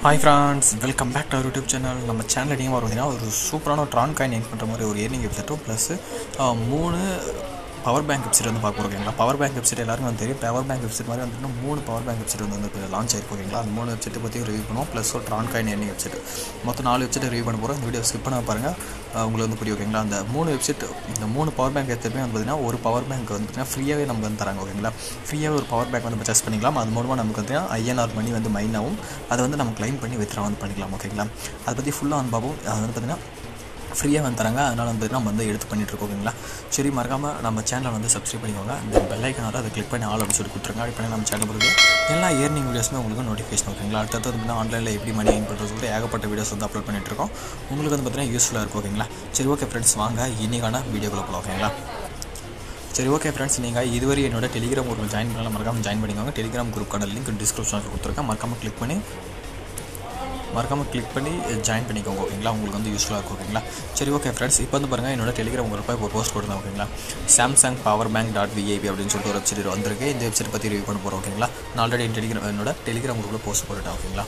hi friends welcome back to our YouTube channel நம்ம channel நீங்கள் பார்த்தீங்கன்னா ஒரு சூப்பரான ஒரு ட்ரான் காயின் ஏன் பண்ணுற மாதிரி ஒரு ஏர்னிங் வெப்சைட்டும் ப்ளஸ் மூணு பவர் பேங்க் வெப்சைட் வந்து பார்க்க ஓகேங்களா பவர் பேங்க் வெப்சைட் எல்லாருக்கும் வந்து தெரியும் பவர் பேங்க் வெப்சைட் மாதிரி வந்து மூணு பவர் பேங்க் வெப்சைட் வந்து வந்து லான்ச் ஆயிருக்கு ஓகேங்களா அந்த மூணு வெப்சைட்டை பற்றி ரிவ்யூ பண்ணுவோம் ப்ளஸ் ஒரு ட்ரான் காயின் ஏர்னிங் வெப்சைட் மொத்தம் நாலு வெப்சைட் ரிவ்யூ பண்ண போகிறோம் இந்த வீடியோ ஸ்கிப் பண்ண பாருங்கள் அஹ் உங்களுக்கு வந்து புரியும் ஓகேங்களா அந்த மூணு வெப்சைட் இந்த மூணு பவர் பேங்க் எடுத்துமே வந்து பார்த்தீங்கன்னா ஒரு பவர் பேங்க் வந்து பார்த்தீங்கன்னா ஃப்ரீயாகவே நமக்கு வந்து தராங்க ஓகேங்களா ஃப்ரீயாகவே ஒரு பவர் பேங்க் வந்து பர்ச்சேஸ் பண்ணிக்கலாம் அது மூலமாக நமக்கு வந்து ஐஎன்ஆர் மணி வந்து மைன் ஆகும் அதை வந்து நம்ம க்ளைம் பண்ணி வித்ரா வந்து பண்ணிக்கலாம் ஓகேங்களா அதை பற்றி ஃபுல்லாக வந்து பார்ப்போம் அது வந்து பார்த்தீங்கன்னா ஃப்ரீயாக வந்து தராங்க அதனால் வந்து நம்ம வந்து எடுத்து பண்ணிட்டு இருக்கோம் ஓகேங்களா சரி மறக்காமல் நம்ம சேனலை வந்து சப்ஸ்கிரைப் பண்ணிக்கோங்க இந்த பெல் ஐக்கனால அதை கிளிக் பண்ணி ஆல் அப்படின்னு சொல்லி கொடுத்துருங்க அப்படி பண்ணி நம்ம சேனல் பொறுத்து எல்லா ஏர்னிங் வீடியோஸுமே உங்களுக்கு நோட்டிஃபிகேஷன் ஓகேங்களா அடுத்தது வந்து ஆன்லைனில் எப்படி மணி ஏன் பண்ணுறது சொல்லிட்டு ஏகப்பட்ட வீடியோஸ் வந்து அப்லோட் பண்ணிட்டு இருக்கோம் உங்களுக்கு வந்து பார்த்தீங்கன்னா யூஸ்ஃபுல்லாக இருக்கும் ஓகேங்களா சரி ஓகே ஃப்ரெண்ட்ஸ் வாங்க இன்னைக்கான வீடியோக்குள்ள போகலாம் ஓகேங்களா சரி ஓகே ஃப்ரெண்ட்ஸ் நீங்கள் இதுவரை என்னோட டெலிகிராம் குரூப்பில் ஜாயின் பண்ணலாம் மறக்காமல் ஜாயின் பண்ணிக்கோங்க டெலிகிராம் குரூப்க்கான லிங்க் டிஸ்கிரிப்ஷனில் கொடுத்துருக்கேன் மறக்காமல் கிளிக் பண்ணி மறக்காமல் கிளிக் பண்ணி ஜாயின் பண்ணிக்கோங்க ஓகேங்களா உங்களுக்கு வந்து யூஸ்ஃபுல்லாக இருக்கும் ஓகேங்களா சரி ஓகே ஃப்ரெண்ட்ஸ் இப்போ வந்து பாருங்கள் என்னோட டெலிகிராம் குரூப்பாக இப்போ போஸ்ட் போடுறேன் ஓகேங்களா Samsung power bank dot VIP அப்படின்னு சொல்லிட்டு ஒரு வெப்சைட் வந்திருக்கு இந்த வெப்சைட் பற்றி ரிவ்யூ பண்ண போகிறோம் ஓகேங்களா நான் ஆல்ரெடி டெலிகிராம் என்னோட டெலிகிராம் குரூப்பில் போஸ்ட் போட்டுட்டேன் ஓகேங்களா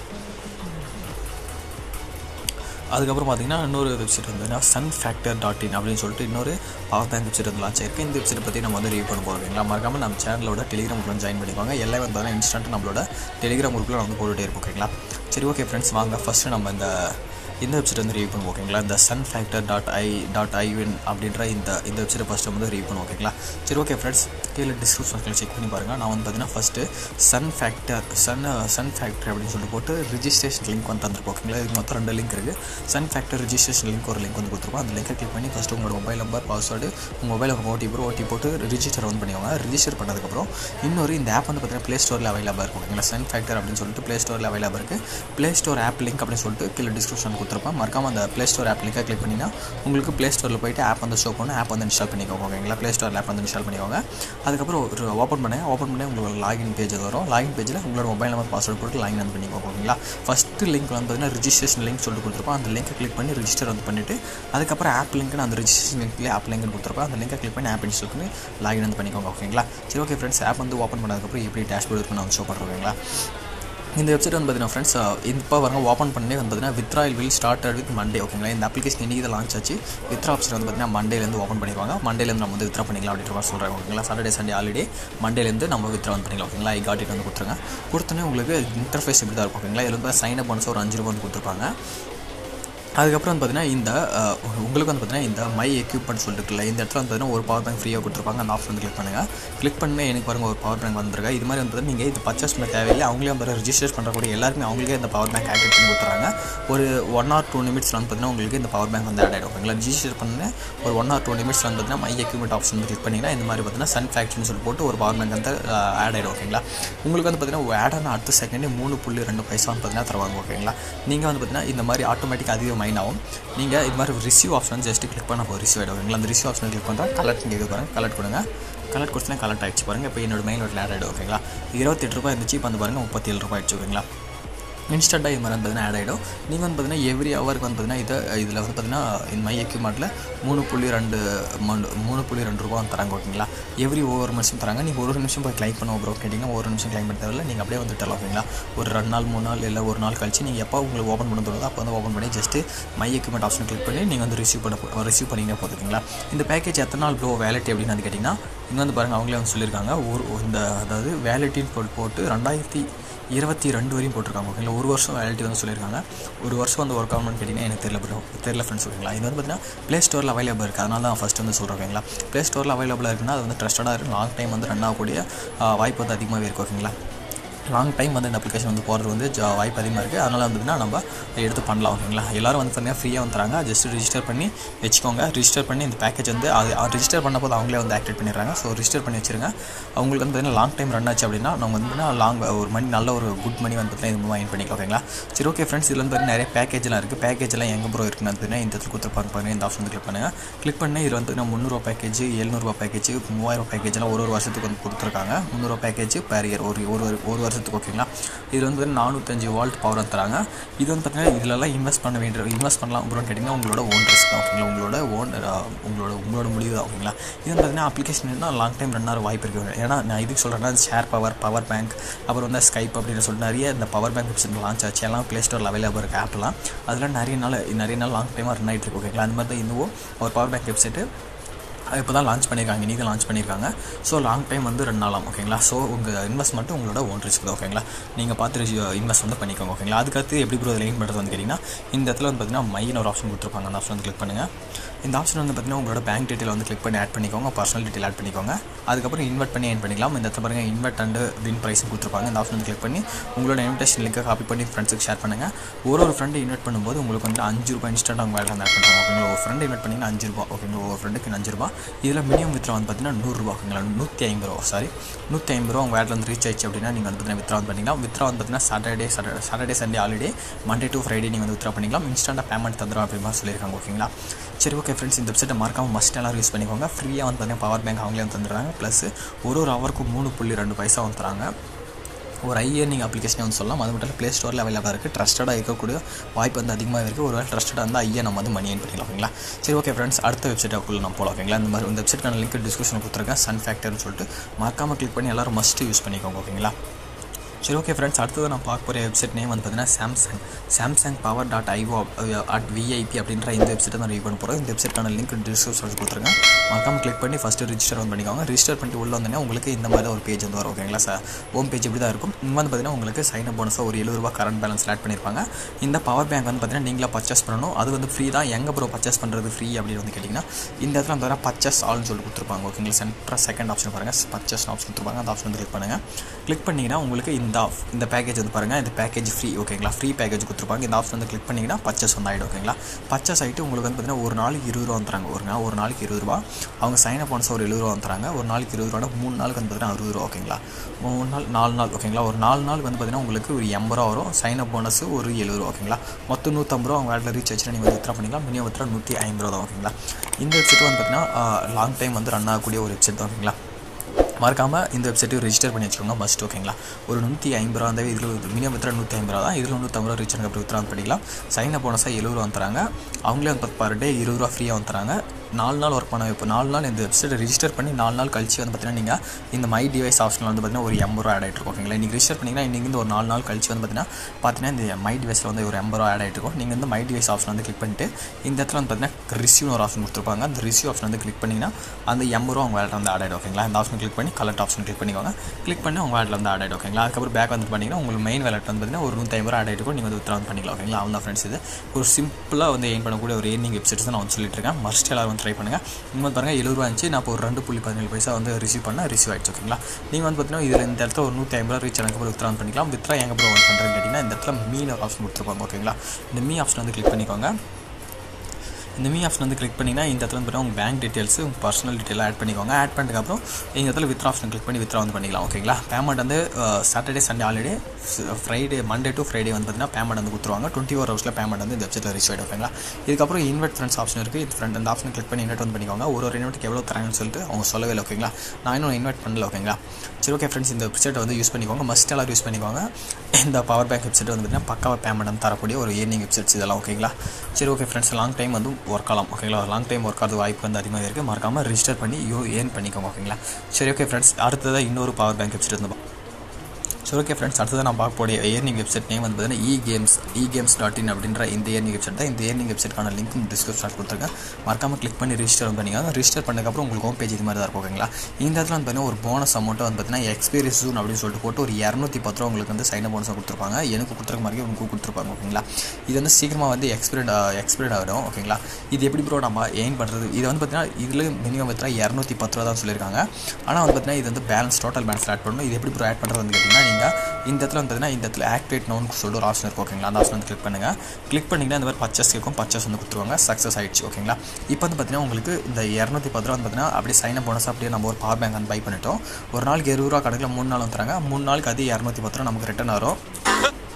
அதுக்கப்புறம் பார்த்தீங்கன்னா இன்னொரு வெப்சைட் வந்து சன் ஃபேக்டர் டாட் இன் அப்படின்னு சொல்லிட்டு இன்னொரு பவர் பேங்க் வெப்சைட் வந்து லான்ச் ஆயிருக்கு இந்த வெப்சைட் பற்றி நம்ம வந்து ரிவ்யூ பண்ண போகிறோம் ஓகேங்களா மறக்காமல் நம்ம சேனலோட டெலிகிராம் குரூப்பில் ஜாயின் பண்ணிக்கோங்க எல்லாம் வந்து பார்த்தீங்கன்னா இன்ஸ்டன்ட் நம்மளோட டெலிகிராம் குரூப்பில் வந்து போட்டுகிட்டே இருப்போம் ஓகேங்களா சரி ஓகே ஃப்ரெண்ட்ஸ் வாங்க ஃபஸ்ட்டு நம்ம இந்த இந்த வெப்சைட் வந்து ரிவ்யூ பண்ணுவோம் ஓகேங்களா இந்த sun factor dot I dot ஐவின் அப்படின்ற இந்த இந்த வெப்சைட்டை ஃபஸ்ட்டு வந்து ரிவ்யூ பண்ணுவோம் ஓகேங்களா சரி ஓகே ஃப்ரெண்ட்ஸ் கீழே டிஸ்கிரிப்ஷனில் செக் பண்ணி பாருங்கள் நான் வந்து பார்த்தீங்கன்னா first sun factor sun sun factor அப்படின்னு சொல்லிட்டு போட்டு ரிஜிஸ்ட்ரேஷன் லிங்க் வந்து தந்திருப்போம் ஓகேங்களா இதுக்கு மொத்தம் ரெண்டு லிங்க் இருக்குது சன் ஃபேக்டர் ரிஜிஸ்ட்ரேஷன் லிங்க் ஒரு லிங்க் வந்து கொடுத்துருப்போம் அந்த லிங்கை கிளிக் பண்ணி ஃபஸ்ட்டு உங்களோட மொபைல் நம்பர் பாஸ்வேர்டு உங்கள் மொபைல் நம்பர் ஓடிபி ஓடி போட்டு ரிஜிஸ்டர் வந்து பண்ணிக்கோங்க ரிஜிஸ்டர் பண்ணதுக்கப்புறம் இன்னொரு இந்த ஆப் வந்து பார்த்தீங்கன்னா ப்ளே ஸ்டோரில் அவைலபிளாக இருக்கும் ஓகேங்களா சன் ஃபேக்டர் அப்படின்னு சொல்லிட்டு ப்ளே ஸ்டோரில் அவைலபிளாக இருக்குது ப்ளே ஸ்டோர் ஆப் லிங்க் அப்படின்னு சொல்லிட்டு கீழே டிஸ்கிரிப்ஷன் கொடுத்துருப்பேன் மறக்காம அந்த ப்ளே ஸ்டோர் ஆப் லிங்கை கிளிக் பண்ணிங்கன்னா உங்களுக்கு ப்ளே ஸ்டோரில் போயிட்டு ஆப் வந்து ஷோ பண்ணி ஆப் வந்து இன்ஸ்டால் பண்ணிக்கோங்க ஓகேங்களா ப்ளே ஸ்டோர் ஆப் வந்து இன்ஸ்டால் பண்ணிக்கோங்க அதுக்கப்புறம் ஒரு ஓப்பன் பண்ணி ஓப்பன் பண்ணி உங்களுக்கு லாகின் பேஜ் வரும் லாகின் பேஜில் உங்களோட மொபைல் நம்பர் பாஸ்வேர்டு போட்டு லாகின் வந்து பண்ணிக்கோங்க ஓகேங்களா ஃபஸ்ட்டு லிங்க் வந்து பார்த்தீங்கன்னா ரிஜிஸ்ட்ரேஷன் லிங்க் சொல்லிட்டு கொடுத்துருப்போம் அந்த லிங்கை கிளிக் பண்ணி ரிஜிஸ்டர் வந்து பண்ணிவிட்டு அதுக்கப்புறம் ஆப் லிங்க் அந்த ரிஜிஸ்ட்ரேஷன் லிங்க்லேயே ஆப் லிங்க் கொடுத்துருப்போம் அந்த லிங்கை கிளிக் பண்ணி ஆப் இன்ஸ்டால் பண்ணி லாகின் வந்து பண்ணிக்கோங்க ஓகேங்களா சரி ஓகே ஃப்ரெண்ட்ஸ் ஆப் வந்து ஓப்பன் பண்ணதுக்கப்புறம் எப்படி டேஷ்போர்ட் இருக்குன்னு நான் ஷோ பண்ணுறேன் ஓகேங்களா இந்த வெப்சைட் வந்து பார்த்தீங்கன்னா ஃப்ரெண்ட்ஸ் இப்போ வரங்க ஓப்பன் பண்ணி வந்து பார்த்தீங்கன்னா withdraw will started with Monday ஓகேங்களா இந்த அப்ளிகேஷன் இன்றைக்கி இதை லான்ச் ஆச்சு வித்ரா ஆப்ஷன் வந்து பார்த்தீங்கன்னா மண்டேலேருந்து ஓப்பன் பண்ணிடுவாங்க மண்டேலேருந்து நம்ம வந்து வித்ரா பண்ணிக்கலாம் அப்படின்ற மாதிரி சொல்கிறாங்க ஓகேங்களா சாட்டர்டே சண்டே ஆல்ரெடி மண்டேலேருந்து நம்ம வித்ரா வந்து பண்ணிக்கலாம் ஓகேங்களா ஐ காட் இட் வந்து கொடுத்துருங்க கொடுத்தோன்னே உங்களுக்கு இன்டர்ஃபேஸ் இப்படி தான் இருக்கும் ஓகேங்களா இதில் வந்து சைன் அப் பண்ணி ஒரு அஞ்சு ரூபா வந்து கொடுத்துருப்பாங்க அதுக்கப்புறம் வந்து பார்த்தீங்கன்னா இந்த அஹ், உங்களுக்கு வந்து பார்த்தீங்கன்னா இந்த மை எக்யூப்மெண்ட் சொல்லிட்டுருக்குல்ல இந்த இடத்துல வந்து பார்த்தீங்கன்னா ஒரு பவர் பேங்க் ஃப்ரீயாக கொடுத்துருப்பாங்க அந்த ஆப்ஷன் வந்து கிளிக் பண்ணுங்கள் கிளிக் பண்ணி எனக்கு பாருங்கள் ஒரு பவர் பேங்க் வந்திருக்கு இது மாதிரி வந்து நீங்கள் இது பர்ச்சேஸ் பண்ண தேவையில்லை அவங்களே வந்து ரிஜிஸ்டர் பண்ணுறக்கூடிய எல்லாருமே அவங்களே இந்த பவர் பேங்க் ஆக்டிவேட் பண்ணி கொடுத்துறாங்க ஒரு ஒன் ஆர் டூ நிமிட்ஸில் வந்து பார்த்தீங்கன்னா உங்களுக்கு இந்த பவர் பேங்க் வந்து ஆட் ஆகிடும் ஓகேங்களா ரிஜிஸ்டர் பண்ண ஒரு ஒன் ஆர் டூ நிமிட்ஸில் வந்து பார்த்தீங்கன்னா மை எக்யூப்மெண்ட் ஆப்ஷன் வந்து கிளிக் பண்ணிங்கன்னா இந்த மாதிரி பார்த்தீங்கன்னா சன் ஃபேக்ட்ரின்னு சொல்லி போட்டு ஒரு பவர் பேங்க் வந்து ஆட் ஆகிடும் ஓகேங்களா உங்களுக்கு வந்து பார்த்தீங்கன்னா ஆட் ஆன அடுத்த செகண்டே மூணு புள்ளி ரெண்டு பைசா வந்து பார்த்தீங்கன்னா தருவாங்க ஓகேங்களா நீங்கள் வந்து பார்த்தீங்கன்னா இந்த மாதிரி ஆட்டோமேட்டிக் அதிக மைன் ஆகும் நீங்கள் இது மாதிரி ரிசீவ் ஆப்ஷன் ஜஸ்ட் கிளிக் பண்ண போகும் ரிசீவ் ஆகிடும் ஓகேங்களா அந்த ரிசீவ் ஆப்ஷன் கிளிக் பண்ணுறா கலெக்ட் கேட்க பாருங்க கலெக்ட் கொடுங்க கலெக்ட் கொடுத்தா கலெக்ட் ஆகிடுச்சு பாருங்கள் இப்போ என்னோட மெயின் ஒரு ஆட் ஆகிடும் ஓகேங்களா இருபத்தெட்டு ரூபாய் இருந்துச்சு இப்போ வந்து பாருங்கள் முப்பத்தி ஏழு ரூபாய் ஆயிடுச்சு ஓகேங்களா இன்ஸ்டண்ட்டாக இது மாதிரி வந்து பார்த்தீங்கன்னா ஆட் ஆகிடும் நீங்கள் வந்து பார்த்தீங்கன்னா எவ்ரி ஹவருக்கு வந்து பார்த்தீங்கன்னா இதை இதில் வந்து பார்த்தீங்கன்னா இந்த மை எக்யூப்மெண்ட்டில் மூணு புள்ளி ரெண்டு மண்டு மூணு புள்ளி ரெண்டு ரூபா வந்து தராங்க ஓகேங்களா எவ்ரி ஒவ்வொரு நிமிஷம் தராங்க நீங்கள் ஒரு நிமிஷம் போய் கிளைம் பண்ண ப்ரோ கேட்டிங்கன்னா ஒரு நிமிஷம் கிளைம் பண்ண தேவையில்ல நீங்கள் அப்படியே வந்துட்டு ஓகேங்களா ஒரு ரெண்டு நாள் மூணு நாள் இல்லை ஒரு நாள் கழிச்சு நீங்கள் எப்போ உங்களுக்கு ஓப்பன் பண்ண தோணுதோ அப்போ வந்து ஓப்பன் பண்ணி just my equipment option click பண்ணி நீங்கள் வந்து ரிசீவ் பண்ண ரிசீவ் பண்ணிங்கன்னா போதுங்களா இந்த பேக்கேஜ் எத்தனை நாள் ப்ரோ வேலிட்டி அப்படின்னு வந்து கேட்டிங்கன்னா இங்கே வந்து பாருங்கள் அவங்களே வந்து சொல்லியிருக்காங்க ஒரு இந்த அதாவது வேலிட்டின்னு போட்டு போட்டு ரெண்டாயிரத்தி இருபத்தி ரெண்டு வரையும் போட்டிருக்காங்க ஓகேங்களா ஒரு வருஷம் வேலிட்டி வந்து சொல்லியிருக்காங்க ஒரு வருஷம் வந்து ஒர்க் ஆகணும்னு கேட்டிங்கன்னா எனக்கு தெரியல ப்ரோ தெரியல ஃப்ரெண்ட்ஸ் ஓகேங்களா இது வந்து பார்த்தீங்கன்னா ப்ளே ஸ்டோரில் அவைலபிள் இருக்குது அதனால தான் ஃபஸ்ட் வந்து சொல்கிறேன் ஓகேங்களா ப்ளே ஸ்டோரில் அவைலபிளாக இருக்குன்னா அது வந்து ட்ரஸ்டடாக இருக்கும் லாங் டைம் வந்து ரன் ஆகக்கூடிய ஆ, வாய்ப்பு வந்து அதிகமாகவே இருக்கும் ஓகேங்களா லாங் டைம் வந்து இந்த அப்ளிகேஷன் வந்து போகிறது வந்து ஜா- வாய்ப்பு அதிகமாக இருக்குது அதனால் வந்துன்னா நம்ம எடுத்து பண்ணலாம் ஓகேங்களா எல்லாரும் வந்து பார்த்தீங்கன்னா ஃப்ரீயாக வந்து தராங்க ஜஸ்ட் ரிஜிஸ்டர் பண்ணி வச்சுக்கோங்க ரிஜிஸ்டர் பண்ணி இந்த பேக்கேஜ் வந்து அது ரிஜிஸ்டர் பண்ண போது அவங்களே வந்து ஆக்டிவேட் பண்ணிடுறாங்க ஸோ ரிஜிஸ்டர் பண்ணி வச்சிருங்க அவங்களுக்கு வந்து பார்த்தீங்கன்னா லாங் டைம் ரன் ஆச்சு அப்படின்னா நம்ம வந்து லாங் ஒரு மணி நல்ல ஒரு குட் மணி வந்து பார்த்தீங்கன்னா இது மூலமாக earn பண்ணிக்கலாம் ஓகேங்களா சரி ஓகே ஃப்ரெண்ட்ஸ் இதில் வந்து பார்த்தீங்கன்னா நிறைய பேக்கேஜ்லாம் இருக்குது பேக்கேஜ்லாம் எங்கே ப்ரோ இருக்குன்னு வந்து பார்த்தீங்கன்னா இந்த இடத்துல கொடுத்துருப்பாங்க பாருங்க இந்த ஆப்ஷன் கிளிக் பண்ணுங்கள் கிளிக் பண்ணி இது வந்து பார்த்தீங்கன்னா முந்நூறுவா பேக்கேஜ் எழுநூறுவா பேக்கேஜ் மூவாயிரம் பேக்கேஜ்லாம் ஒரு ஒரு வருஷத்துக்கு வந்து கொடுத்துருக்காங்க முந்நூறுவா பேக்கேஜ் பேர் இயர் ஒரு ஒரு ஒரு வருஷம் வருஷத்துக்கு ஓகேங்களா இதில் வந்து நானூற்றஞ்சு வால்ட் பவர் வந்து தராங்க இது வந்து பார்த்தீங்கன்னா இதிலலாம் இன்வெஸ்ட் பண்ண வேண்டிய இன்வெஸ்ட் பண்ணலாம் அப்புறம் கேட்டிங்கன்னா உங்களோட ஓன் ரிஸ்க் தான் ஓகேங்களா உங்களோட ஓன் உங்களோட உங்களோட முடிவு தான் ஓகேங்களா இது வந்து பார்த்தீங்கன்னா அப்ளிகேஷன் இருந்தால் லாங் டைம் ரன் ஆகிற வாய்ப்பு இருக்குது ஏன்னா நான் இதுக்கு சொல்கிறேன்னா ஷேர் பவர் பவர் பேங்க் அப்புறம் வந்து ஸ்கைப் அப்படின்னு சொல்லிட்டு நிறைய இந்த பவர் பேங்க் வெப்சைட் லான்ச் ஆச்சு எல்லாம் ப்ளே ஸ்டோரில் அவைலபிள் இருக்குது ஆப்லாம் அதெல்லாம் நிறைய நாள் நிறைய நாள் லாங் டைமாக ரன் ஆகிட்டு இருக்கு ஓகேங்களா அந்த மாதிரி தான் இதுவும் ஒரு பவர் பேங்க் வெப்சைட்டு இப்போ தான் லான்ச் பண்ணியிருக்காங்க இன்றைக்கி லான்ச் பண்ணியிருக்காங்க ஸோ லாங் டைம் வந்து ரன் ஆகலாம் ஓகேங்களா ஸோ உங்கள் இன்வெஸ்ட்மெண்ட் உங்களோட ஓன் ரிஸ்க் தான் ஓகேங்களா நீங்கள் பார்த்து இன்வெஸ்ட் வந்து பண்ணிக்கோங்க ஓகேங்களா அதுக்கடுத்து எப்படி ப்ரோ லைன் பண்ணுறது வந்து கேட்டிங்கன்னா இந்த இடத்துல வந்து பார்த்தீங்கன்னா மைன்னு ஒரு ஆப்ஷன் கொடுத்துருப்பாங்க அந்த ஆப்ஷன் வந்து கிளிக் பண்ணுங்கள் இந்த ஆப்ஷன் வந்து பார்த்தீங்கன்னா உங்களோட பேங்க் டீட்டெயில் வந்து கிளிக் பண்ணி ஆட் பண்ணிக்கோங்க பர்சனல் டீட்டெயில் ஆட் பண்ணிக்கோங்க அதுக்கப்புறம் இன்வெர்ட் பண்ணி ஏன் பண்ணிக்கலாம் இந்த இடத்துல பாருங்கள் இன்வெர்ட் அண்டு வின் ப்ரைஸும் கொடுத்துருப்பாங்க இந்த ஆப்ஷன் வந்து கிளிக் பண்ணி உங்களோட இன்விடேஷன் லிங்கை காப்பி பண்ணி ஃப்ரெண்ட்ஸுக்கு ஷேர் பண்ணுங்கள் ஒரு ஒரு ஃப்ரெண்டு இன்வெர்ட் பண்ணும்போது உங்களுக்கு வந்து அஞ்சு ரூபாய் இன்ஸ்டன்ட் அவங்க வேலை ஆட் பண்ணுறாங்க ஓகேங்களா ஒரு ஃப்ரெண்டு இன்வெர்ட் பண்ணிங்கன்னா அஞ்சு ரூபா ஓகேங்களா ஒரு ஃப்ரெண்டுக்கு அஞ்சு ரூபா இதில் மினிமம் வித்ரா வந்து பார்த்தீங்கன்னா நூறுரூவா ஓகேங்களா நூற்றி ஐம்பது ரூபா சாரி நூற்றி ஐம்பது ரூபா உங்கள் வேட்டில் வந்து ரீச் ஆயிடுச்சு அப்படின்னா நீங்கள் வந்து பார்த்தீங்கன்னா வித்ரா வந்து பண்ணிக்கலாம் வித்ரா வந்து பார்த்தீங்கன்னா Saturday Saturday Saturday Sunday holiday Monday to Friday நீங்கள் வந்து வித்ரா பண்ணிக்கலாம் இன்ஸ்டண்ட்டாக பேமெண்ட் தந்துடும் அப்படிமா சொல்லியிருக்காங்க ஓகேங்களா சரி ஓகே ஃப்ரெண்ட்ஸ் இந்த வெப்சைட்டை மறக்காமல் மஸ்ட் எல்லாரும் யூஸ் பண்ணிக்கோங்க ஃப்ரீயாக வந்து பார்த்தீங்கன்னா பவர் பேங்க் அவங்களே வந்து தந்துடுறாங்க ப்ளஸ் ஒரு ஒரு ஹவருக்கும் மூணு புள்ளி ரெண்டு பைசா வந்து தராங்க ஒரு ஐஏர்னிங் அப்ளிகேஷனே வந்து சொல்லலாம் அது மட்டும் இல்லை ப்ளே ஸ்டோரில் அவைலபிளாக இருக்குது ட்ரஸ்டடாக இருக்கக்கூடிய வாய்ப்பு வந்து அதிகமாக இருக்குது ஒரு வேளை ட்ரஸ்டடாக இருந்தால் ஐயா நம்ம வந்து மணி ஏன் பண்ணிக்கலாம் ஓகேங்களா சரி ஓகே ஃப்ரெண்ட்ஸ் அடுத்த வெப்சைட்டுக்குள்ளே நம்ம போகலாம் ஓகேங்களா இந்த மாதிரி இந்த வெப்சைட்க்கான லிங்க் டிஸ்கிரிப்ஷன் கொடுத்துருக்கேன் சன் ஃபேக்டர்னு சொல்லிட்டு மறக்காமல் கிளிக் பண்ணி எல்லோரும் மஸ்ட்டு யூஸ் பண்ணிக்கோங்க ஓகேங்களா சரி ஓகே ஃப்ரெண்ட்ஸ் அடுத்தது நான் பார்க்க போகிற வெப்சைட் நேம் வந்து பார்த்தீங்கன்னா Samsung Samsung power dot IO at VIP அப்படின்ற இந்த வெப்சைட்டை தான் ரிவ்யூ பண்ண போகிறோம் இந்த வெப்சைட்டான லிங்க் டிஸ்கிரிப்ஷன் கொடுத்துருங்க மறக்காமல் கிளிக் பண்ணி ஃபஸ்ட்டு ரிஜிஸ்டர் வந்து பண்ணிக்கோங்க ரிஜிஸ்டர் பண்ணிட்டு உள்ள வந்தோடனே உங்களுக்கு இந்த மாதிரி ஒரு பேஜ் வந்து வரும் ஓகேங்களா சார் ஹோம் பேஜ் இப்படி தான் இருக்கும் இங்கே வந்து பார்த்தீங்கன்னா உங்களுக்கு சைன் அப் போனஸாக ஒரு எழுபது ரூபா கரண்ட் பேலன்ஸ் ஆட் பண்ணியிருப்பாங்க இந்த பவர் பேங்க் வந்து பார்த்தீங்கன்னா நீங்களா பர்ச்சேஸ் பண்ணணும் அது வந்து ஃப்ரீ தான் எங்கே ப்ரோ பர்ச்சேஸ் பண்ணுறது ஃப்ரீ அப்படின்னு வந்து கேட்டிங்கன்னா இந்த இடத்துல வந்து பர்ச்சேஸ் ஆல்னு சொல்லி கொடுத்துருப்பாங்க ஓகேங்களா சென்டர் செகண்ட் ஆப்ஷன் பாருங்கள் பர்ச்சேஸ் ஆப்ஷன் கொடுத்துருப்பாங்க அந்த ஆப்ஷன் வந்து கிளிக் பண்ணுங்கள் கிளிக் பண்ணிங்கன்னா உங்களுக்கு இந்த இந்த பேக்கேஜ் வந்து பாருங்கள் இந்த பேக்கேஜ் ஃப்ரீ ஓகேங்களா ஃப்ரீ பேக்கேஜ் கொடுத்துருப்பாங்க இந்த ஆப்ஷன் வந்து கிளிக் பண்ணிங்கன்னா பர்ச்சேஸ் வந்து ஆகிடும் ஓகேங்களா பர்ச்சேஸ் ஆகிட்டு உங்களுக்கு வந்து பார்த்தீங்கன்னா ஒரு நாளைக்கு இருபது ரூபா வந்துறாங்க ஒரு நாள் ஒரு நாளைக்கு இருபது ரூபா அவங்க சைன் அப் போனஸ் ஒரு எழுபது ரூபா வந்துறாங்க ஒரு நாளைக்கு இருபது ரூபா மூணு நாளுக்கு வந்து பார்த்தீங்கன்னா அறுபது ரூபா ஓகேங்களா மூணு நாள் நாலு நாள் ஓகேங்களா ஒரு நாலு நாளுக்கு வந்து பார்த்தீங்கன்னா உங்களுக்கு ஒரு எண்பது ரூபா வரும் சைன் அப் போனஸ் ஒரு எழுபது ரூபா ஓகேங்களா மொத்தம் நூற்றம்பது ரூபா அவங்க வேட்டில் ரீச் ஆச்சுன்னா நீங்கள் வித்ரா பண்ணிக்கலாம் மினிமம் வித்ரா நூற்றி ஐம்பது ரூபா தான் ஓகேங்களா இந்த வெப்சைட் வந்து பார்த்தீங்கன்னா லாங் டைம் வந்து ரன் ஆகக்கூடிய ஒரு வெப்சைட் தான் ஓகேங்களா மறக்காமல் இந்த வெப்சைட்டையும் ரெஜிஸ்டர் பண்ணி வச்சுக்கோங்க மஸ்ட் ஓகேங்களா ஒரு நூற்றி ஐம்பது ரூபா இருந்தால் இதில் மினிமம் வித்ரா நூற்றி ஐம்பது ரூபா தான் இதில் நூற்றம்பது ரூபா ரீச் அப்புறம் வித்ரா பண்ணிக்கலாம் சைன் அப் போனஸாக எழுபது ரூபா தராங்க அவங்களே வந்து பர் டே இருபது ரூபா ஃப்ரீயாக வந்து தராங்க நாலு நாள் ஒர்க் பண்ண இப்போ நாலு நாள் இந்த வெப்சைட்டை ரிஜிஸ்டர் பண்ணி நாலு நாள் கழிச்சு வந்து பார்த்தீங்கன்னா நீங்கள் இந்த மை டிவைஸ் ஆப்ஷனில் வந்து பார்த்தீங்கன்னா ஒரு எண்பது ரூபா ஆட் ஆகிட்டு இருக்கும் ஓகேங்களா நீங்கள் ரிஜிஸ்டர் பண்ணிங்கன்னா இன்றைக்கி இந்த ஒரு நாலு நாள் கழிச்சு வந்து பார்த்தீங்கன்னா பார்த்தீங்கன்னா இந்த மை டிவைஸில் வந்து ஒரு எண்பது ரூபா ஆட் ஆகிட்டு இருக்கும் நீங்கள் வந்து மை டிவைஸ் ஆப்ஷன் வந்து கிளிக் பண்ணிட்டு இந்த இடத்துல வந்து பார்த்தீங்கன்னா ரிசீவ் ஒரு ஆப்ஷன் கொடுத்துருப்பாங்க அந்த ரிசீவ் ஆப்ஷன் வந்து கிளிக் பண்ணிங்கன்னா அந்த எண்பது ரூபா உங்கள் வேலை வந்து ஆட் ஆகிடும் ஓகேங்களா அந்த ஆப்ஷன் கிளிக் பண்ணி கலெக்ட் ஆப்ஷன் கிளிக் பண்ணிக்கோங்க கிளிக் பண்ணி உங்கள் வேட்டில் வந்து ஆட் ஆகிடும் ஓகேங்களா அதுக்கப்புறம் பேக் வந்து பண்ணிங்கன்னா உங்களுக்கு மெயின் வேலட் வந்து பார்த்தீங்கன்னா ஒரு நூற்றி ஐம்பது ரூபா ஆட் ஆகிட்டு நீங்கள் வந்து வித்ரா வந்து பண்ணிக்கலாம் ஓகேங்களா அவங்க ஃப்ரெண்ட்ஸ் இது ஒரு சிம்பிளாக வந்து எயின் பண்ணக்கூடிய ஒரு ஏர்னிங் வெப்சைட்ஸ் தான் நான் வந்து சொல்லிட்டு இருக்கேன் மஸ்ட் எல்லாரும் வந்து ட்ரை பண்ணுங்கள் நீங்கள் வந்து பாருங்கள் எழுபது ரூபா இருந்துச்சு நான் இப்போ ஒரு ரெண்டு புள்ளி பதினேழு பைசா வந்து ரிசீவ் பண்ண ரிசீவ் ஆகிடுச்சு ஓகேங்களா நீங்கள் வந்து பார்த்தீங்கன்னா இதில் இந்த இடத்துல ஒரு நூற்றி ஐம்பது ரூபா ரீச் எனக்கு வித்ரா வந்து பண்ணிக்கலாம் வித்ரா எங்கே ப்ரோ வந்து பண்ணுறேன்னு கேட்டிங்கன்னா இந்த இடத்துல மீன் ஒரு ஆப்ஷன் கொடுத்துருப்பாங்க ஓகேங்களா இந்த மீ ஆப்ஷன் வந்து கிளிக் பண்ணிக்கோங்க இந்த மீ ஆப்ஷன் வந்து கிளிக் பண்ணிங்கன்னா இந்த இடத்துல வந்து உங்கள் பேங்க் டீட்டெயில்ஸ் உங்கள் பர்சனல் டீட்டெயில் ஆட் பண்ணிக்கோங்க ஆட் பண்ணதுக்கப்புறம் இந்த இடத்துல வித்ரா ஆப்ஷன் கிளிக் பண்ணி வித்ரா வந்து பண்ணிக்கலாம் ஓகேங்களா பேமெண்ட் வந்து Saturday Sunday holiday Friday Monday to Friday வந்து பார்த்தீங்கன்னா பேமெண்ட் வந்து கொடுத்துருவாங்க டுவெண்ட்டி ஃபோர் ஹவர்ஸில் பேமெண்ட் வந்து இந்த வெப்சைட்டில் ரிச் ஆகிடும் ஓகேங்களா இதுக்கப்புறம் இன்வெர்ட் ஃப்ரெண்ட்ஸ் ஆப்ஷன் இருக்குது இந்த ஃப்ரெண்ட் அந்த ஆப்ஷன் கிளிக் பண்ணி இன்வெர்ட் வந்து பண்ணிக்கோங்க ஒரு ஒரு இன்வெர்ட்டுக்கு எவ்வளோ தராங்கன்னு சொல்லிட்டு அவங்க சொல்லவே இல்லை ஓகேங்களா நான் இன்னும் இன்வெர்ட் பண்ணல ஓகேங்களா சரி ஓகே ஃப்ரெண்ட்ஸ் இந்த வெப்சைட்டை வந்து யூஸ் பண்ணிக்கோங்க மஸ்ட் எல்லாரும் யூஸ் பண்ணிக்கோங்க இந்த பவர் பேங்க் வெப்சைட் வந்து பார்த்தீங்கன்னா பக்காவாக பேமெண்ட் வந்து தரக்கூடிய ஒரு ஏர்னிங் வெப்சைட்ஸ் இதெல்லாம் ஓகேங்களா சரி ஓகே ஃப்ரெண்ட்ஸ் லாங் டைம் வந்து ஒர்க் ஆகலாம் ஓகேங்களா லாங் டைம் ஒர்க் ஆகிறது வாய்ப்பு வந்து அதிகமாக இருக்குது மறக்காமல் ரிஜிஸ்டர் பண்ணி யூ ஏர்ன் பண்ணிக்கோங்க ஓகேங்களா சரி ஓகே ஃப்ரெண்ட்ஸ் அடுத்ததாக இன்னொரு பவர் பேங்க் வெப்சைட் வந்து சரி ஓகே ஃப்ரெண்ட்ஸ் அடுத்தது நான் பார்க்கக்கூடிய ஏர்னிங் வெப்சைட் நேம் வந்து பார்த்தீங்கன்னா e games e games dot in அப்படின்ற இந்த ஏர்னிங் வெப்சைட் தான் இந்த ஏர்னிங் வெப்சைட்கான லிங்க் டிஸ்கிரிப்ஷன் கொடுத்துருக்கேன் மறக்காமல் கிளிக் பண்ணி ரிஜிஸ்டர் வந்து பண்ணிக்கோங்க ரிஜிஸ்டர் பண்ணதுக்கப்புறம் உங்களுக்கு ஹோம் பேஜ் இது மாதிரி தான் இருக்கும் ஓகேங்களா இந்த இடத்துல வந்து பார்த்தீங்கன்னா ஒரு போனஸ் அமௌண்ட்டை வந்து பார்த்தீங்கன்னா எக்ஸ்பீரியன்ஸ் ஜூன் அப்படின்னு சொல்லிட்டு போட்டு ஒரு இரநூத்தி பத்து ரூபா உங்களுக்கு வந்து சைன் போனஸாக கொடுத்துருப்பாங்க எனக்கு கொடுத்துருக்க மாதிரி உங்களுக்கு கொடுத்துருப்பாங்க ஓகேங்களா இது வந்து சீக்கிரமாக வந்து எக்ஸ்பீரியட் எக்ஸ்பீரியட் ஆகிடும் ஓகேங்களா இது எப்படி ப்ரோ நம்ம எயின் பண்ணுறது இது வந்து பார்த்தீங்கன்னா இதில் மினிமம் பார்த்தீங்கன்னா இரநூத்தி பத்து ரூபா தான் சொல்லியிருக்காங்க ஆனால் வந்து பார்த்தீங்கன்னா இது வந்து பேலன்ஸ் டோட்டல் பேலன்ஸ் ஆட் பண்ணணும் இது எப்படி ப்ரோ ஆட் பண்ணுறது வந்து கேட்டிங்கன்னா நீங்கள் இந்த இடத்துல வந்து பார்த்தீங்கன்னா இந்த இடத்துல ஆக்டிவேட் நோன்னு சொல்லிட்டு ஒரு ஆப்ஷன் இருக்கும் ஓகேங்களா அந்த ஆப்ஷன் வந்து கிளிக் பண்ணுங்கள் கிளிக் பண்ணிங்கன்னா இந்த மாதிரி பர்ச்சேஸ் கேட்கும் பர்ச்சேஸ் வந்து கொடுத்துருவாங்க சக்ஸஸ் ஆயிடுச்சு ஓகேங்களா இப்போ வந்து பார்த்தீங்கன்னா உங்களுக்கு இந்த இரநூத்தி பத்து ரூபா வந்து பார்த்தீங்கன்னா அப்படியே சைன் அப் போனஸ் அப்படியே நம்ம ஒரு பவர் பேங்க் வந்து பை பண்ணிட்டோம் ஒரு நாளைக்கு இருபது ரூபா கணக்கில் மூணு நாள் வந்துறாங்க மூணு நாளுக்கு அது இரநூத்தி பத்து ரூபா நமக்கு ரிட்டன் வரும்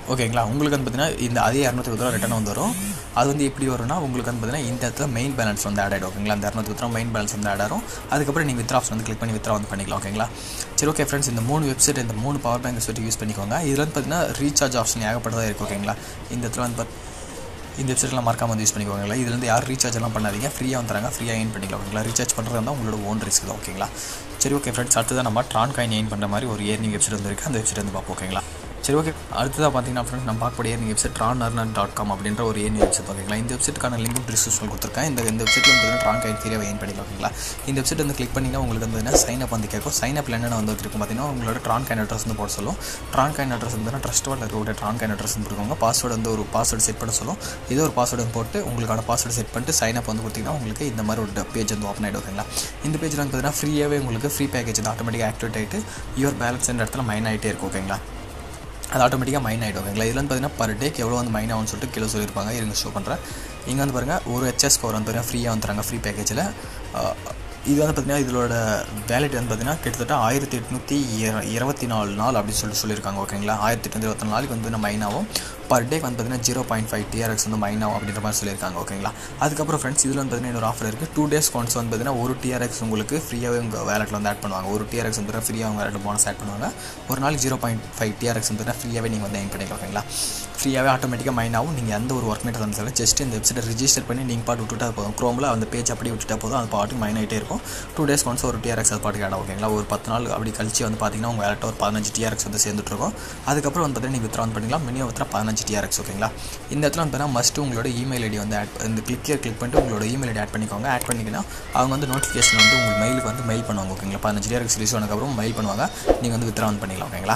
ஓகேங்களா உங்களுக்கு வந்து பார்த்தீங்கன்னா இந்த அதே இரநூத்தி ரூபா ரிட்டர்ன் வந்து வரும் அது வந்து எப்படி வரும்னா உங்களுக்கு வந்து பார்த்தீங்கன்னா இந்த இடத்துல மெயின் பேலன்ஸ் வந்து ஆட் ஆகிடும் ஓகேங்களா அந்த இரநூத்தி ரூபா மெயின் பேலன்ஸ் வந்து ஆட் ஆகும் அதுக்கப்புறம் நீங்கள் வித்ரா ஆப்ஷன் வந்து கிளிக் பண்ணி வித்ரா வந்து பண்ணிக்கலாம் ஓகேங்களா சரி ஓகே ஃப்ரெண்ட்ஸ் இந்த மூணு வெப்சைட் இந்த மூணு பவர் பேங்க் வெப்சைட் யூஸ் பண்ணிக்கோங்க இதில் வந்து பார்த்தீங்கன்னா ரீசார்ஜ் ஆப்ஷன் ஏகப்பட்டதாக இருக்குது ஓகேங்களா இந்த இடத்துல வந்து பார்த்து இந்த வெப்சைட்லாம் மறக்காம வந்து யூஸ் பண்ணிக்கோங்களா இதுலேருந்து யார் ரீசார்ஜ் எல்லாம் பண்ணாதீங்க ஃப்ரீயாக வந்து தராங்க ஃப்ரீயாக ஏன் பண்ணிக்கலாம் ஓகேங்களா ரீசார்ஜ் பண்ணுறது தான் உங்களோட ஓன் ரிஸ்க் தான் ஓகேங்களா சரி ஓகே ஃப்ரெண்ட்ஸ் அடுத்ததான் நம்ம ட்ரான் காயின் ஏன் பண்ணுற மாதிரி ஒரு ஏர்னிங் வெப்சைட் வந்து இருக்குது அந்த வெப்சைட் வந்து பார்ப்போம் ஓகேங்களா சரி ஓகே அடுத்ததாக பார்த்தீங்கன்னா ஃப்ரெண்ட்ஸ் நம்ம பார்க்கக்கூடிய ஏர்னிங் வெப்சைட் ட்ரான் அர்னன் டாட் காம் அப்படின்ற ஒரு ஏர்னிங் வெப்சைட் ஓகேங்களா இந்த வெப்சைட்டுக்கான லிங்கும் டிஸ்கிரிப்ஷன் கொடுத்துருக்கேன் இந்த இந்த வெப்சைட்டில் வந்து ட்ரான் காயின் ஃப்ரீயாக ஏன் பண்ணிக்கலாம் ஓகேங்களா இந்த வெப்சைட் வந்து கிளிக் பண்ணிங்கன்னா உங்களுக்கு வந்து சைன் அப் வந்து கேட்கும் சைன் அப்பில் என்னென்ன வந்து இருக்கும் பார்த்தீங்கன்னா உங்களோட ட்ரான் காயின் அட்ரஸ் வந்து போட சொல்லும் ட்ரான் காயின் அட்ரஸ் வந்து ட்ரஸ்ட் வாலில் இருக்கக்கூடிய ட்ரான் காயின் அட்ரஸ் வந்து கொடுக்குங்க பாஸ்வேர்டு வந்து ஒரு பாஸ்வேர்டு செட் பண்ண சொல்லும் இதே ஒரு பாஸ்வேர்டு போட்டு உங்களுக்கான பாஸ்வேர்டு செட் பண்ணிட்டு சைன் அப் வந்து கொடுத்தீங்கன்னா உங்களுக்கு இந்த மாதிரி ஒரு பேஜ் வந்து ஓப்பன் ஆகிடும் ஓகேங்களா இந்த பேஜில் வந்து பார்த்தீங்கன்னா ஃப்ரீயாகவே உங்களுக்கு ஃப்ரீ பேக்கேஜ் வந்து ஆட்டோமேட்டிக்காக ஆக்டிவேட் ஆகிட்டு யுவர் பேலன்ஸ் இடத்துல மைன் ஆகிட்டே இருக்கும் ஓகேங்களா அது ஆட்டோமேட்டிக்காக மைன் ஆகிடும் ஓகேங்களா இதில் வந்து பார்த்தீங்கன்னா பர் டேக்கு எவ்வளோ வந்து மைன் ஆகும்னு சொல்லிட்டு கிலோ சொல்லியிருப்பாங்க இருங்க ஷோ பண்ணுறேன் இங்கே வந்து பாருங்கள் ஒரு ஹெச்எஸ் ஸ்கோர் வந்து பார்த்தீங்கன்னா ஃப்ரீயாக வந்து தராங்க ஃப்ரீ பேக்கேஜில் இது வந்து பார்த்திங்கன்னா இதோட வேலிட் வந்து பார்த்திங்கன்னா கிட்டத்தட்ட ஆயிரத்தி எட்நூற்றி இருபத்தி நாலு நாள் அப்படின்னு சொல்லிட்டு சொல்லியிருக்காங்க ஓகேங்களா ஆயிரத்தி எட்நூற்றி இருபத்தி நாலு நாளைக்கு வந்து நம்ம மைன் ஆகும் பர் டேக்கு வந்து பார்த்தீங்கன்னா ஜீரோ பாயிண்ட் ஃபைவ் டிஆர்எக்ஸ் வந்து மைன் ஆகும் அப்படின்ற மாதிரி சொல்லியிருக்காங்க ஓகேங்களா அதுக்கப்புறம் ஃப்ரெண்ட்ஸ் இதில் வந்து பார்த்தீங்கன்னா இன்னொரு ஆஃபர் இருக்குது டூ டேஸ் கான்ஸ் வந்து பார்த்தீங்கன்னா ஒரு டிஆர்எக்ஸ் உங்களுக்கு ஃப்ரீயாகவே உங்கள் வேலெட்டில் வந்து ஆட் பண்ணுவாங்க ஒரு டிஆர்எக்ஸ் வந்து ஃப்ரீயாக உங்கள் வேலெட் போனஸ் ஆட் பண்ணுவாங்க ஒரு நாளைக்கு ஜீரோ பாயிண்ட் ஃபைவ் டிஆர்எக்ஸ் வந்து ஃப்ரீயாகவே நீங்கள் வந்து எயின் பண்ணிக்கலாம் ஓகேங்களா ஃப்ரீயாகவே ஆட்டோமேட்டிக்காக மைன் ஆகும் நீங்கள் எந்த ஒரு ஒர்க் மீட்டர் இருந்தாலும் ஜஸ்ட் இந்த வெப்சைட்டை ரிஜிஸ்டர் பண்ணி நீங்கள் பாட்டு விட்டுட்டா போதும் க்ரோமில் அந்த பேஜ் அப்படியே விட்டுட்டா போதும் அது பாட்டுக்கு மைன் ஆகிட்டே இருக்கும் டூ டேஸ் ஒன்ஸ் ஒரு டிஆர்எக்ஸ் அது பாட்டுக்கு ஆட் ஓகேங்களா ஒரு பத்து நாள் அப்படி கழிச்சு வந்து பார்த்தீங்கன்னா உங்கள் வேலெட் ஒரு பதினஞ்சு டிஆர்எக்ஸ் வந்து சேர்ந்துட்டு இருக்கும் அதுக்கப்புறம் வந்து பார்த்தீங்கன்னா நீங்கள் வித்ரா வந்து பண்ணிக்கலாம் மினிமம் வித்ரா பதினஞ்சு டிஆர்எக்ஸ் ஓகேங்களா இந்த இடத்துல வந்து பார்த்தீங்கன்னா மஸ்ட்டு உங்களோட இமெயில் ஐடி வந்து ஆட் இந்த கிளிக்கே கிளிக் பண்ணிட்டு உங்களோட இமெயில் ஐடி ஆட் பண்ணிக்கோங்க ஆட் பண்ணிங்கன்னா அவங்க வந்து நோட்டிஃபிகேஷன் வந்து உங்கள் மெயிலுக்கு வந்து மெயில் பண்ணுவாங்க ஓகேங்களா பதினஞ்சு டிஆர்எக்ஸ் ரிலீஸ் ஆனதுக்கப்புறம் மெயில் பண்ணுவாங்க நீங்கள் வந்து வித்ரா வந்து பண்ணிக்கலாம் ஓகேங்களா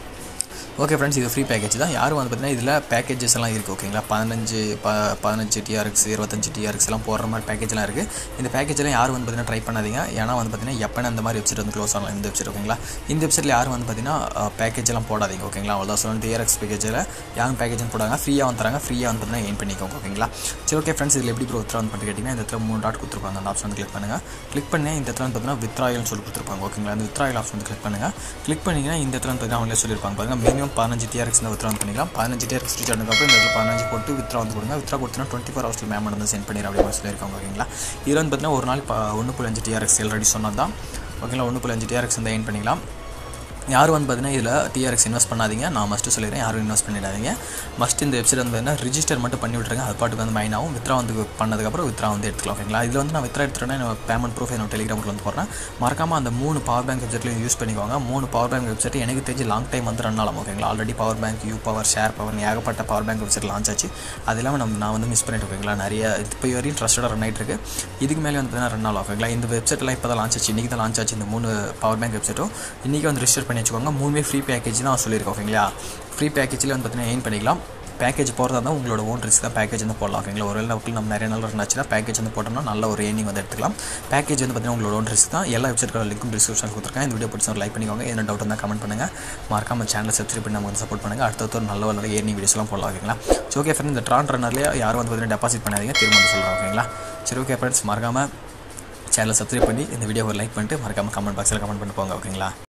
ஓகே ஃப்ரெண்ட்ஸ் இது ஃப்ரீ பேக்கேஜ் தான் யாரும் வந்து பார்த்தீங்கன்னா இதில் பேக்கேஜஸ் எல்லாம் இருக்குது ஓகேங்களா பதினஞ்சு ப பதினஞ்சு டிஆர்எக்ஸ் இருபத்தஞ்சு டிஆர்எக்ஸ் எல்லாம் போடுற மாதிரி பேக்கேஜ்லாம் இருக்குது இந்த பேக்கேஜெலாம் யாரும் வந்து பார்த்தீங்கன்னா ட்ரை பண்ணாதீங்க ஏன்னா வந்து பார்த்தீங்கன்னா எப்போனா அந்த மாதிரி வெப்சைட் வந்து க்ளோஸ் ஆகலாம் இந்த வெப்சைட் ஓகேங்களா இந்த வெப்சைட்டில் யாரும் வந்து பார்த்தீங்கன்னா பேக்கேஜ் எல்லாம் போடாதீங்க ஓகேங்களா அவ்வளோதான் சொல்லணும் டிஆர்எக்ஸ் பேக்கேஜில் யாரும் பேக்கேஜ் போடாங்க ஃப்ரீயாக வந்து தராங்க ஃப்ரீயாக வந்து பார்த்தீங்கன்னா எயின் பண்ணிக்கோங்க ஓகேங்களா சரி ஓகே ஃப்ரெண்ட்ஸ் இதில் எப்படி ப்ரோ வித்ரா வந்து பண்ணி கேட்டிங்கன்னா இந்த இடத்துல மூணு டாட் கொடுத்துருப்பாங்க அந்த ஆப்ஷன் வந்து கிளிக் பண்ணுங்கள் கிளிக் பண்ணி இந்த இடத்துல வந்து பார்த்தீங்கன்னா வித்ராயல்னு சொல்லி கொடுத்துருப்பாங்க ஓகேங்களா அந்த வித்ராயல் ஆப்ஷன் வந்து கிளிக் பண்ணுங்கள் கிளிக் பண்ணிங்கன்னா இந்த இடத்துல வந்து பார்த்தீங்கன்னா அவங்களே சொல்லியிருப்பாங்க பாருங்கள் மினிமம் பதினஞ்சு டிஆர்எக்ஸ் வந்து வித்ரா பண்ணிக்கலாம் பதினஞ்சு டிஆர்எக்ஸ் ரீச் ஆனதுக்கப்புறம் இந்த இடத்துல பதினஞ்சு போட்டு வித்ரா வந்து கொடுங்க வித்ரா கொடுத்தனா டுவெண்ட்டி ஃபோர் ஹவர்ஸில் மேம் வந்து சென்ட் பண்ணிடுற அப்படின்னு சொல்லியிருக்காங்க ஓகேங்களா இதில் வந்து பார்த்தீங்கன்னா ஒரு நாள் ஒன்று புள்ளி அஞ்சு டிஆர்எக்ஸ் ஆல்ரெடி சொன்னது தான் ஓகேங்களா ஒன்று புள்ளி அஞ்சு டிஆர்எக்ஸ் வந்து எயின் பண்ணிக்கலாம் யாரும் வந்து பார்த்தீங்கன்னா இதில் டிஆர்எக்ஸ் இன்வெஸ்ட் பண்ணாதீங்க நான் மஸ்ட்டு சொல்லிடுறேன் யாரும் இன்வெஸ்ட் பண்ணிடாதீங்க மஸ்ட் இந்த வெப்சைட் வந்து பார்த்தீங்கன்னா ரிஜிஸ்டர் மட்டும் பண்ணி விட்ருங்க அது பாட்டுக்கு வந்து மைன் ஆகும் வித்ரா வந்து பண்ணதுக்கப்புறம் வித்ரா வந்து எடுத்துக்கலாம் ஓகேங்களா இதில் வந்து நான் வித்ரா எடுத்துட்டேன்னா என்னோட பேமெண்ட் ப்ரூஃப் என்னோட டெலிகிராமில் வந்து போடுறேன் மறக்காமல் அந்த மூணு பவர் பேங்க் வெப்சைட்லையும் யூஸ் பண்ணிக்கோங்க மூணு பவர் பேங்க் வெப்சைட் எனக்கு தெரிஞ்சு லாங் டைம் வந்து ரன் ஆகலாம் ஓகேங்களா already power bank you power share power ஏகப்பட்ட பவர் பேங்க் வெப்சைட் லான்ச் ஆச்சு அது இல்லாமல் நம்ம நான் வந்து மிஸ் பண்ணிட்டு ஓகேங்களா நிறைய இப்போ வரையும் ட்ரஸ்டடாக ரன் ஆகிட்டு இருக்கு இதுக்கு மேலே வந்து பார்த்தீங்கன்னா ரன் ஆகலாம் ஓகேங்களா இந்த வெப்சைட்லாம் இப்போ தான் லான்ச் ஆச்சு இன்றைக்கி தான் லான்ச் ஆச்சு இந்த மூணு பவர் பேங்க் வெப்சைட்டும் இன்றைக்கி வந்து ரிஜிஸ்டர் பண்ணி வச்சுக்கோங்க மூணுமே ஃப்ரீ பேக்கேஜ் தான் சொல்லியிருக்கோம் ஓகேங்களா ஃப்ரீ பேக்கேஜில் வந்து பார்த்தீங்கன்னா எயின் பண்ணிக்கலாம் பேக்கேஜ் போகிறதா இருந்தால் உங்களோட ஓன் ரிஸ்க் தான் பேக்கேஜ் வந்து போடலாம் ஓகேங்களா ஒரு நாள் நம்ம நிறைய நாள் இருந்துச்சுன்னா பேக்கேஜ் வந்து போட்டோம்னா நல்ல ஒரு ஏர்னிங் வந்து எடுத்துக்கலாம் பேக்கேஜ் வந்து பார்த்தீங்கன்னா உங்களோட ஓன் ரிஸ்க் தான் எல்லா வெப்சைட்களோட லிங்க்கும் டிஸ்கிரிப்ஷன் கொடுத்துருக்கேன் இந்த வீடியோ பிடிச்சா லைக் பண்ணிக்கோங்க என்ன டவுட் இருந்தால் கமெண்ட் பண்ணுங்கள் மறக்காம சேனலை சப்ஸ்கிரைப் பண்ணி நம்ம வந்து சப்போர்ட் பண்ணுங்கள் அடுத்த ஒரு நல்ல நல்ல ஏர்னிங் வீடியோஸ்லாம் போடலாம் ஓகேங்களா ஸோ ஓகே ஃப்ரெண்ட் இந்த ட்ரான் ரன்னர்லேயே யாரும் வந்து பார்த்தீங்கன்னா டெபாசிட் பண்ணாதீங்க திரும்ப வந்து சொல்கிறேன் ஓகேங்களா சரி ஓகே ஃப்ரெண்ட்ஸ் மறக்காமல் சேனலை சப்ஸ்கிரைப் பண்ணி இந்த வீடியோவை லைக் பண்ணிட்டு மறக்காமல் கமெண்ட் பாக்ஸில் கமெண்ட் பண்ணி போங்க ஓகேங்களா